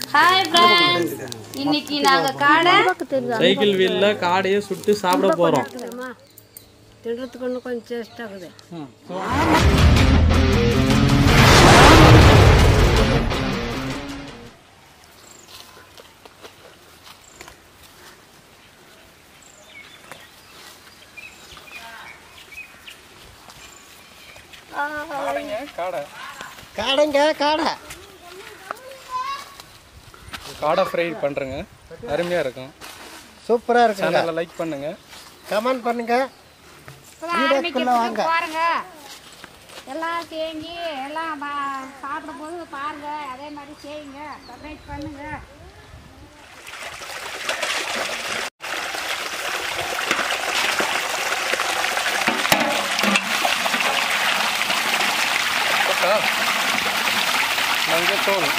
Hi friends இன்னைக்கு நாங்க காடை சைக்கிள் வீல்ல காடையை சுட்டு சாப்பிட போறோம் తినడానికి కొంచెం కొంచెం చేస్తుంది காடை காடைங்க காடை காடை ஃப்ரை பண்றேங்க அருமையா இருக்கும் சூப்பராக இருக்குங்க சேனலை லைக் பண்ணுங்க கமெண்ட் பண்ணுங்க வீடியோக்குள்ள வாங்க பாருங்க எல்லாம் செஞ்சு எல்லாம் பா- சாப்பிடும் போது பாருங்க அதே மாதிரி செய்யுங்க சப்ஸ்கிரைப் பண்ணுங்க போட்டா மஞ்சத்தூள்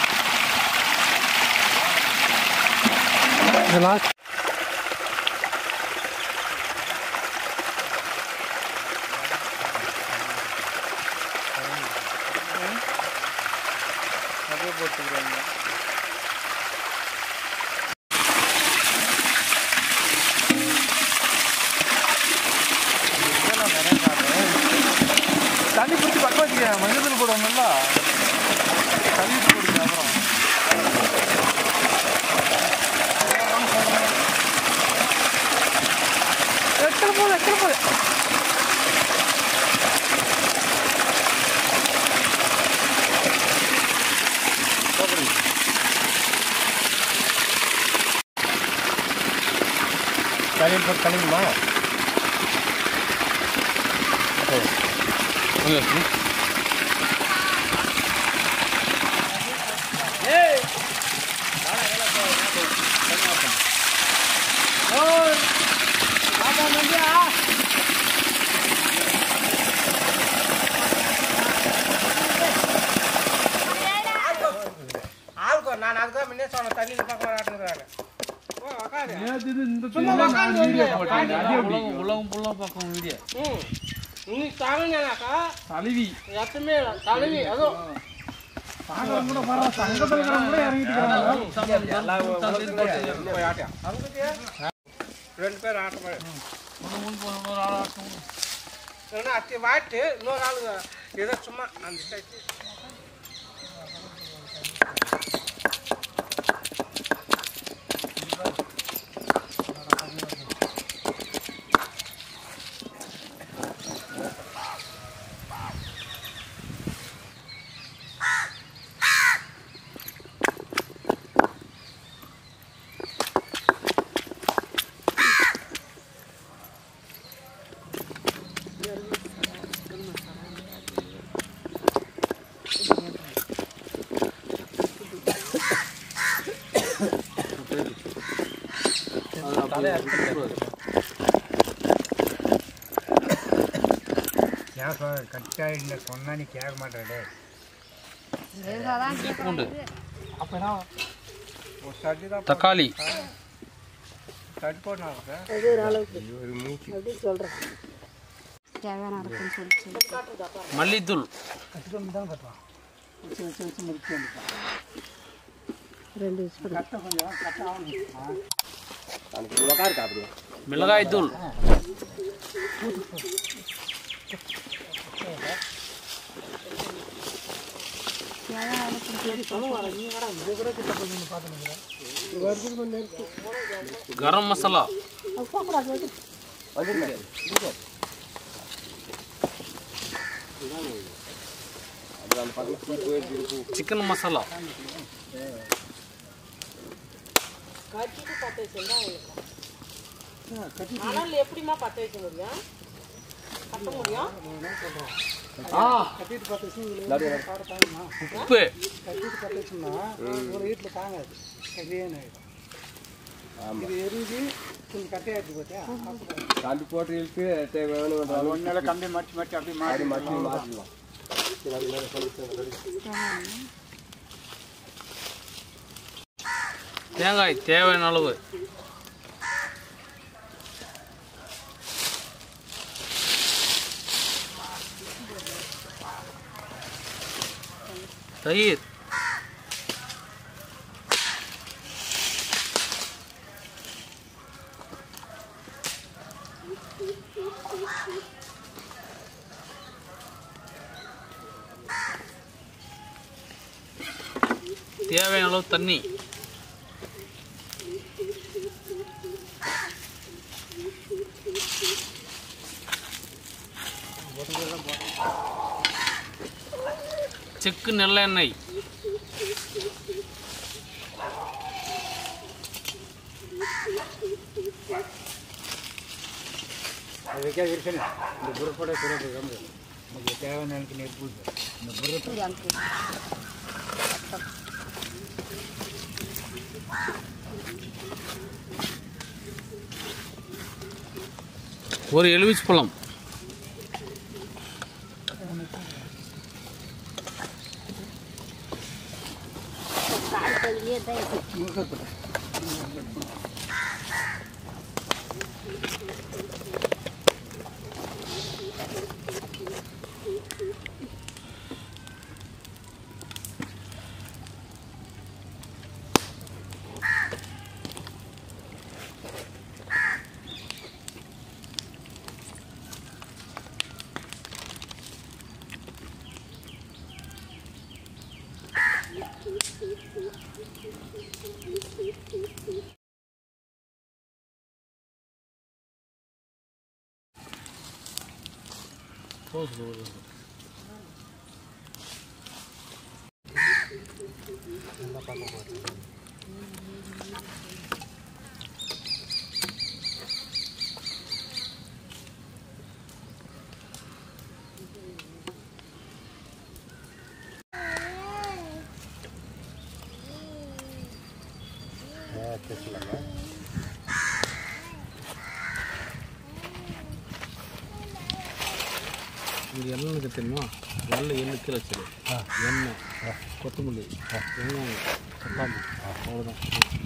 அப்படியே போட்டுக்கிறேங்க தண்ணி குடிச்சு பக்கம் வச்சுக்க மஞ்சள் போடுவாங்கல்ல தண்ணி போடுங்க அப்புறம் எத்தனை போது எத்தனை போது கழிவு போட்டு கழிவுமா ஆளுக்கு நான் அதுக்கு முன்னே சொன்னேன் தண்ணி பக்கம் விளையாட்டுங்கிறாங்க உலகம் ஃபுல்லா பார்க்கும் வீடியோ இன்னைக்கு தாங்கினாக்கா தழுவி எப்பவுமே தலைவி அதுவும் ரெண்டு பேர் ஆட்டம் இல்லைன்னா அத்தி வாட்டு இன்னொரு ஆளு ஏதோ சும்மா அந்த சைடு ஏன் சொல்ற கட்டாயில்ல சொன்னா நீ கேட்க மாட்டேடே பூண்டு ஒரு சட்டி தான் தக்காளி சட்டி போடணும் தேவையான இருக்குன்னு சொல்லிச்சு மல்லித்தூள் மிளகாய் தூள் கரம் மசாலா சிக்கன் மசாலா ஆனால் எப்படிமா பத்த வைக்க முடியும் கட்ட முடியும் உப்பு ஒரு வீட்டில் தாங்காது கட்டியான இது எரிஞ்சு கொஞ்சம் கட்டையாச்சு போச்சா கம்பி போட்டு இழுத்து வேணும் ஒன்னால கம்பி மடிச்சு மடிச்சு அப்படியே மாறி மாற்றி மாற்றிடலாம் தேங்காய் தேவையான அளவு தயிர் தேவையான அளவு தண்ணி செக்கு நல்லெண்ணெய் அது வைக்காத இருக்கணும் இந்த புறப்பட சுரப்பு கம்பு நமக்கு தேவையான எனக்கு நெருப்பு இந்த புறப்பட ஒரு எலுமிச்சை பழம் கால் பகுதியே தான் இருக்கு. இது எண்ணெய்க்கு தெரியுமா நல்ல எண்ணெய் கீழே வச்சிரு எண்ணெய் கொத்தமல்லி வெங்காயம் தக்காளி அவ்வளோதான்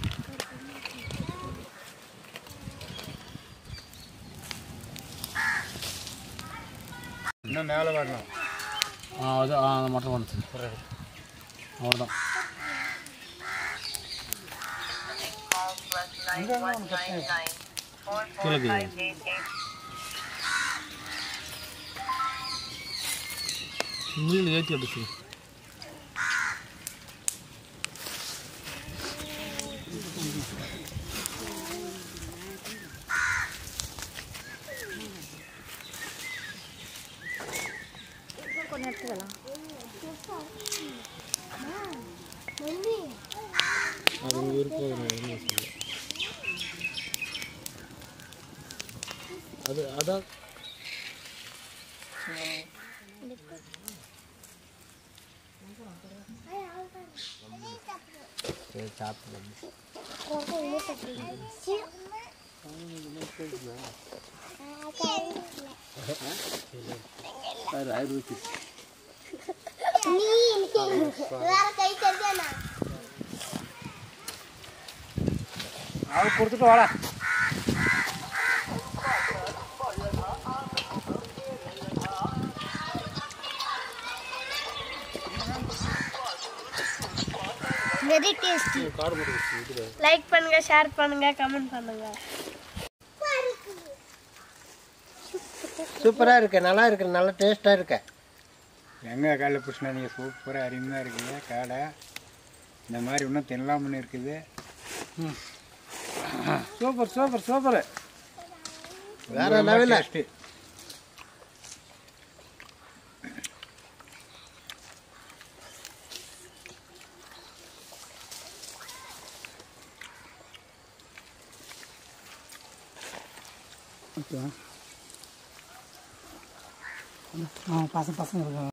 இன்னும் மேலே வரணும் ஆ அது ஆ அதை மட்டும் பண்ணுச்சு அவ்வளோதான் கீழே மீன் ஏற்றி அடிச்சு கொஞ்சம் எடுத்துக்கலாம் அது உங்கள் விருப்பம் நான் என்ன சொல்ல அது அதான் சரி சாப்பிட்டு அவள் கொடுத்துட்டு வாடா வெரி டேஸ்டி லைக் பண்ணுங்க ஷேர் பண்ணுங்க கமெண்ட் பண்ணுங்க சூப்பராக இருக்கு நல்லா இருக்கு நல்லா டேஸ்ட்டாக இருக்கு எங்கே காலையில் புஷ்ணா நீங்கள் சூப்பராக அருமையாக இருக்கீங்க காடை இந்த மாதிரி இன்னும் தென்னலாமன்னு இருக்குது சூப்பர் சூப்பர் சூப்பர் வேற லெவலில் டேஸ்ட்டு பசங்க பசங்க இருக்காங்க